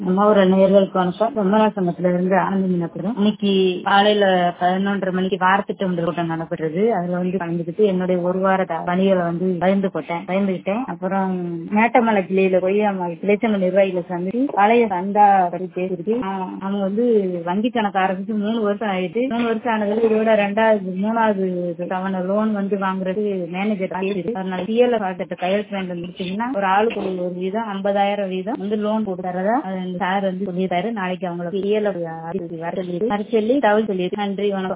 நம்ம ஒரு நேர்களுக்கு வணக்கம் பொம்மலா சங்கத்துல இருந்து ஆனந்தி மீனப்புறம் இன்னைக்கு காலையில பதினொன்றரை மணிக்கு வாரத்திட்டம் கூட்டம் நடைபெற்றது அதுல வந்து கலந்துக்கிட்டு என்னுடைய ஒரு வார த- பணிகளை வந்து பகிர்ந்து போட்டேன் பகிர்ந்துக்கிட்டேன் அப்புறம் மேட்டமலை கிளையில போய் அவங்க கிளைச்சங்க நிர்வாகிகளை சந்திச்சு பழைய சந்தா பற்றி பேசிட்டு ஆ- அவங்க வந்து வங்கி கணக்கு ஆரம்பிச்சு மூணு வருஷம் ஆயிட்டு மூணு வருஷம் ஆனதுல இதோட ரெண்டாவது மூணாவது தவணை லோன் வந்து வாங்குறது மேனேஜர் ஆயிடுது அதனால பிஎல் பாத்திட்ட கையெழுத்து வேண்டி முடிச்சீங்கன்னா ஒரு ஆளுக்கு ஒரு ஒரு வீதம் ஐம்பதாயிரம் வீதம் வந்து லோன் போட்டு தரதா சார் வந்து சொல்லியிருக்காரு நாளைக்கு அவங்களுக்கு பிஎல் வர சொல்லி வர சொல்லி தகவல் சொல்லியிருக்கு நன்றி வணக்கம்